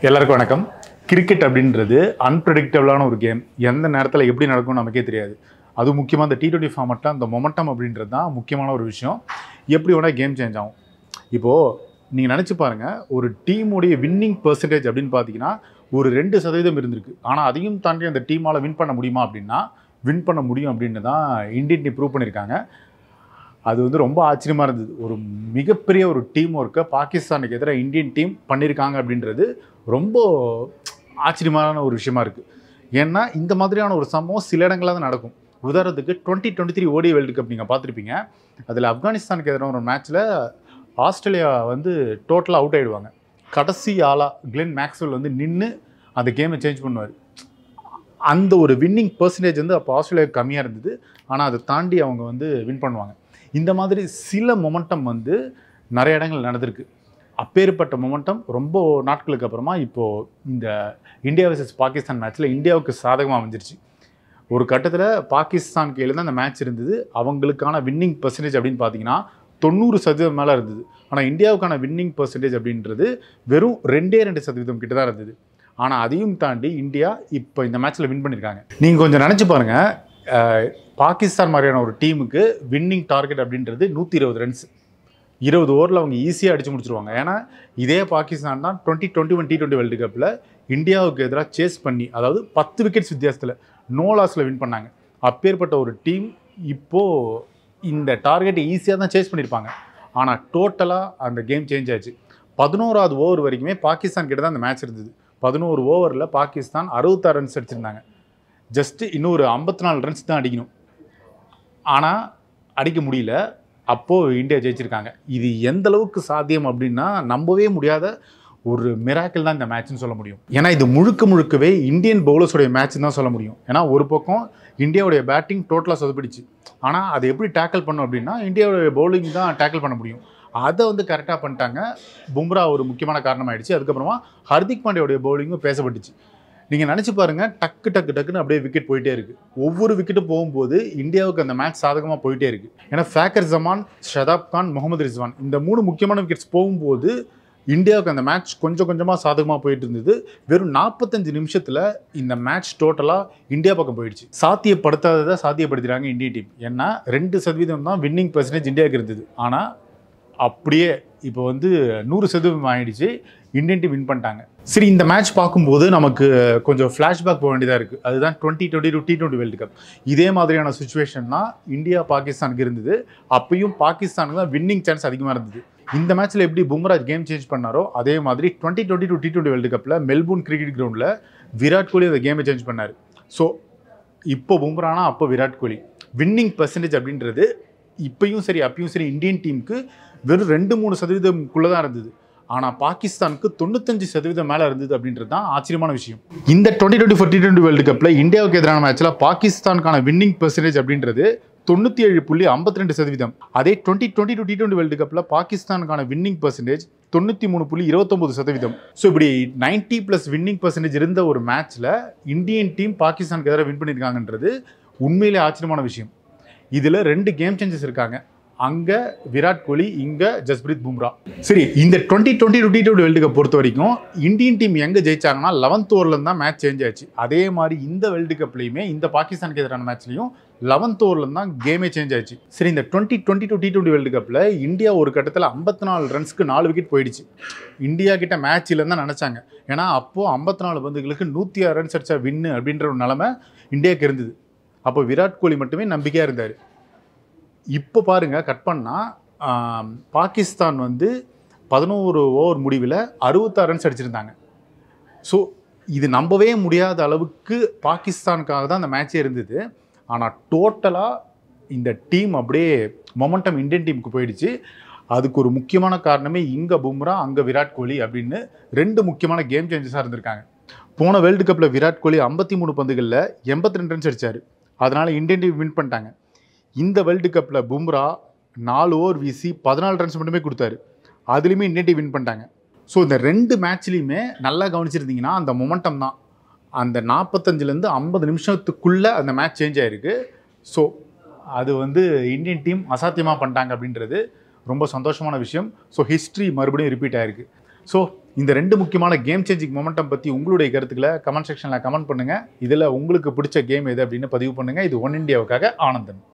எல்லாருக்கும் வணக்கம் கிரிக்கெட் அப்படின்றது அன்பிரடிக்டபிளான ஒரு கேம் எந்த நேரத்தில் எப்படி நடக்கும்னு நமக்கே தெரியாது அது முக்கியமாக இந்த டி டுவெண்ட்டி ஃபார்மெட்டில் அந்த மொமெண்டம் அப்படின்றது தான் முக்கியமான ஒரு விஷயம் எப்படி வேணால் கேம் சேஞ்ச் ஆகும் இப்போது நீங்கள் நினச்சி பாருங்கள் ஒரு டீமுடைய வின்னிங் பெர்சன்டேஜ் அப்படின்னு பார்த்தீங்கன்னா ஒரு ரெண்டு சதவீதம் இருந்திருக்கு ஆனால் அதையும் தாண்டி அந்த டீமால் வின் பண்ண முடியுமா அப்படின்னா வின் பண்ண முடியும் அப்படின்னு தான் இந்தியன் டீம் ப்ரூவ் பண்ணியிருக்காங்க அது வந்து ரொம்ப ஆச்சரியமாக இருந்தது ஒரு மிகப்பெரிய ஒரு டீம் ஒர்க்கை பாகிஸ்தானுக்கு எதிராக இந்தியன் டீம் பண்ணியிருக்காங்க அப்படின்றது ரொம்ப ஆச்சரியமான ஒரு விஷயமா இருக்குது ஏன்னா இந்த மாதிரியான ஒரு சம்பவம் சில இடங்களில் தான் நடக்கும் உதாரணத்துக்கு twenty twenty three ODI world cup நீங்கள் பார்த்துருப்பீங்க அதில் ஆப்கானிஸ்தானுக்கு எதிரான ஒரு மேட்ச்சில் ஆஸ்திரேலியா வந்து டோட்டலாக அவுட் ஆகிடுவாங்க கடைசி ஆளாக கிளென் மேக்ஸ்வெல் வந்து நின்று அந்த கேமை சேஞ்ச் பண்ணுவார் அந்த ஒரு வின்னிங் பர்சன்டேஜ் வந்து அப்போ ஆஸ்திரேலியாவுக்கு கம்மியாக இருந்தது ஆனால் அதை தாண்டி அவங்க வந்து வின் பண்ணுவாங்க இந்த மாதிரி சில மொமெண்டம் வந்து நிறைய இடங்கள் நடந்திருக்கு அப்பேற்பட்ட மொமெண்டம் ரொம்ப நாட்களுக்கு அப்புறமா இப்போது இந்த இந்தியா வர்சஸ் பாகிஸ்தான் மேட்ச்சில் இந்தியாவுக்கு சாதகமாக அமைஞ்சிருச்சு ஒரு கட்டத்தில் பாகிஸ்தான் கையில் தான் அந்த மேட்ச் இருந்தது அவங்களுக்கான வின்னிங் பர்சன்டேஜ் அப்படின்னு பார்த்தீங்கன்னா தொண்ணூறு சதவீதம் மேலே இருந்தது ஆனால் இந்தியாவுக்கான வின்னிங் பர்சன்டேஜ் அப்படின்றது வெறும் ரெண்டே ரெண்டு சதவீதம் கிட்ட தான் இருந்தது ஆனால் அதையும் தாண்டி இந்தியா இப்போ இந்த மேட்ச்சில் வின் பண்ணியிருக்காங்க நீங்கள் கொஞ்சம் நினச்சி பாருங்கள் அஹ், பாகிஸ்தான் மாதிரியான ஒரு டீமுக்கு வின்னிங் டார்கெட் அப்படின்றது நூற்றி இருபது ரன்ஸ் இருபது ஓவரில் அவங்க ஈஸியாக அடிச்சு முடிச்சிருவாங்க ஏன்னா இதே பாகிஸ்தான் தான் twenty twenty one T twenty world கப்பில் இந்தியாவுக்கு எதிராக சேஸ் பண்ணி அதாவது பத்து விக்கெட்ஸ் வித்தியாசத்தில் நோ லாஸில் வின் பண்ணாங்க அப்பேற்பட்ட ஒரு டீம் இப்போது இந்த டார்கெட்டை ஈஸியாக தான் சேஸ் பண்ணியிருப்பாங்க ஆனால் டோட்டலாக அந்த கேம் சேஞ்ச் ஆச்சு பதினோராவது ஓவர் வரைக்குமே பாகிஸ்தான் கிட்ட தான் அந்த மேட்ச் இருந்தது பதினோரு ஓவரில் பாகிஸ்தான் அறுபத்தாறு ரன்ஸ் அடிச்சிருந்தாங்க ஜஸ்ட்டு இன்னொரு ஐம்பத்தி நாலு ரன்ஸ் தான் அடிக்கணும் ஆனால் அடிக்க முடியல அப்போது இந்தியா ஜெயிச்சிருக்காங்க இது எந்த அளவுக்கு சாத்தியம் அப்படின்னா நம்பவே முடியாத ஒரு மிராக்கிள் தான் இந்த மேட்ச்னு சொல்ல முடியும் ஏன்னா இது முழுக்க முழுக்கவே இந்தியன் பவுலர்ஸோடைய மேட்ச் தான் சொல்ல முடியும் ஏன்னா ஒரு பக்கம் இந்தியாவுடைய பேட்டிங் டோட்டலாக சொதப்பிடுச்சு ஆனால் அதை எப்படி டேக்கிள் பண்ணும் அப்படின்னா இந்தியாவுடைய பவுலிங் தான் டேக்கிள் பண்ண முடியும் அதை வந்து கரெக்டாக பண்ணிட்டாங்க பும்ரா ஒரு முக்கியமான காரணமாயிடுச்சு அதுக்கப்புறமா ஹர்திக் பாண்டியோடைய பவுலிங்கும் பேசப்பட்டுச்சு நீங்கள் நினச்சி பாருங்கள் டக்கு டக்கு டக்குன்னு அப்படியே விக்கெட் போயிட்டே இருக்குது ஒவ்வொரு விக்கெட்டும் போகும்போது இந்தியாவுக்கு அந்த மேட்ச் சாதகமாக போயிட்டே இருக்குது ஏன்னா ஃபேக்கர் ஜமான் ஷதாப் கான் முகமது ரிஸ்வான் இந்த மூணு முக்கியமான விக்கெட்ஸ் போகும்போது இந்தியாவுக்கு அந்த மேட்ச் கொஞ்சம் கொஞ்சமாக சாதகமாக போயிட்டு இருந்தது வெறும் நாற்பத்தஞ்சு நிமிஷத்தில் இந்த மேட்ச் டோட்டலாக இந்தியா பக்கம் போயிடுச்சு சாத்தியப்படுத்தாததை சாத்தியப்படுத்திட்டாங்க இந்திய டீம் ஏன்னா ரெண்டு சதவீதம் தான் வின்னிங் பர்சன்டேஜ் இந்தியாவுக்கு இருந்தது ஆனால் அப்படியே இப்போ வந்து நூறு சதவீதம் ஆயிடுச்சு இந்தியன் டீம் வின் பண்ணிட்டாங்க சரி இந்த மேட்ச் பார்க்கும்போது நமக்கு கொஞ்சம் ஃப்ளாஷ்பேக் போக வேண்டியதாக இருக்குது அதுதான் twenty twenty two T twenty world cup இதே மாதிரியான சுச்சுவேஷன் தான் இந்தியா பாகிஸ்தானுக்கு இருந்தது அப்பயும் பாகிஸ்தானுக்கு தான் வின்னிங் சான்ஸ் அதிகமாக இருந்தது இந்த மேட்ச்சில் எப்படி பும்ராஜ் கேம் சேஞ்ச் பண்ணாரோ அதே மாதிரி twenty twenty two T twenty world கப்பில் மெல்பூர்ன் கிரிக்கெட் கிரவுண்டில் விராட் கோலி அந்த கேமை சேஞ்ச் பண்ணார் ஸோ இப்போ பும்ரானா அப்போ விராட் கோலி வின்னிங் பர்சன்டேஜ் அப்படின்றது இப்பயும் சரி அப்பயும் சரி இந்தியன் டீமுக்கு வெறும் ரெண்டு மூணு சதவீதம்குள்ளே தான் இருந்தது ஆனால் பாகிஸ்தானுக்கு தொண்ணூத்தஞ்சு சதவீதம் மேலே இருந்தது அப்படின்றது தான் ஆச்சரியமான விஷயம் இந்த twenty twenty four T twenty world கப்பில் இந்தியாவுக்கு எதிரான மேட்ச்சில் பாகிஸ்தானுக்கான வின்னிங் பெர்சன்டேஜ் அப்படின்றது தொண்ணூற்றி ஏழு புள்ளி ஐம்பத்தி ரெண்டு சதவீதம் அதே twenty twenty two T twenty world கப்பில் பாகிஸ்தானுக்கான வின்னிங் பர்சன்டேஜ் தொண்ணூற்றி மூணு புள்ளி இருபத்தொம்பது சதவீதம் ஸோ இப்படி நைன்ட்டி ப்ளஸ் வின்னிங் பர்சன்டேஜ் இருந்த ஒரு மேட்ச்சில் இந்தியன் டீம் பாகிஸ்தானுக்கு எதிராக வின் பண்ணியிருக்காங்கன்றது உண்மையிலே ஆச்சரியமான விஷயம் இதில் ரெண்டு கேம் சேஞ்சஸ் இருக்காங்க அங்கே விராட் கோலி இங்கே ஜஸ்பிரீத் பும்ரா சரி இந்த twenty twenty twenty two world cup பொறுத்த வரைக்கும் இந்தியன் டீம் எங்கே ஜெயிச்சாங்கன்னா லெவன்த் ஓவரில் தான் மேட்ச் சேஞ்ச் ஆச்சு அதே மாதிரி இந்த வேர்ல்டு கப்லையுமே இந்த பாகிஸ்தானுக்கு எதிரான மேட்ச்லையும் லெவன்த் ஓவரில் தான் கேமே சேஞ்ச் ஆச்சு சரி இந்த twenty twenty two T twenty world கப்பில் இந்தியா ஒரு கட்டத்தில் ஐம்பத்தி நாலு ரன்ஸ்க்கு நாலு விக்கெட் போயிடுச்சு இந்தியா கிட்ட மேட்ச் இல்லைன்னு தான் நினச்சாங்க ஏன்னா அப்போது ஐம்பத்தி நாலு பந்துகளுக்கு நூற்றி ஆறு ரன்ஸ் அடிச்சா வின்னு அப்படின்ற ஒரு நிலமை இந்தியாவுக்கு இருந்தது அப்போ விராட் கோலி மட்டுமே நம்பிக்கையாக இருந்தார் இப்போ பாருங்க கட் பண்ணால் பாகிஸ்தான் வந்து பதினோரு ஓவர் முடிவில் அறுபத்தாறு ரன்ஸ் அடிச்சிருந்தாங்க ஸோ இது நம்பவே முடியாத அளவுக்கு பாகிஸ்தானுக்காக தான் அந்த மேட்சே இருந்தது ஆனால் டோட்டலாக இந்த டீம் அப்படியே மொமெண்டம் இந்தியன் டீமுக்கு போயிடுச்சு அதுக்கு ஒரு முக்கியமான காரணமே இங்கே பும்ரா அங்கே விராட் கோலி அப்படின்னு ரெண்டு முக்கியமான கேம் சேஞ்சஸாக இருந்திருக்காங்க போன வேர்ல்டு கப்பில் விராட் கோலி ஐம்பத்தி மூணு பந்துகளில் எண்பத்தி ரெண்டு ரன்ஸ் அடித்தார் அதனால் இந்தியன் டீம் வின் பண்ணிட்டாங்க இந்த வேர்ல்டு கப்பில் பும்ரா நாலு ஓவர் வீசி பதினாலு ரன்ஸ் மட்டுமே கொடுத்தாரு அதுலேயுமே இந்தியன் டீம் வின் பண்ணிட்டாங்க ஸோ இந்த ரெண்டு மேட்ச்லேயுமே நல்லா கவனிச்சிருந்தீங்கன்னா அந்த மொமெண்டம் தான் அந்த நாற்பத்தஞ்சிலேருந்து ஐம்பது நிமிஷத்துக்குள்ளே அந்த மேட்ச் சேஞ்ச் ஆயிருக்கு ஸோ அது வந்து இந்தியன் டீம் அசாத்தியமாக பண்ணிட்டாங்க அப்படின்றது ரொம்ப சந்தோஷமான விஷயம் ஸோ ஹிஸ்ட்ரி மறுபடியும் ரிப்பீட் ஆயிருக்கு ஸோ இந்த ரெண்டு முக்கியமான கேம் சேஞ்சிங் மொமெண்டம் பற்றி உங்களுடைய கருத்துக்களை கமெண்ட் செக்ஷனில் கமெண்ட் பண்ணுங்கள் இதில் உங்களுக்கு பிடிச்ச கேம் எது அப்படின்னு பதிவு பண்ணுங்கள் இது ஒன் இந்தியாவுக்காக ஆனந்தன்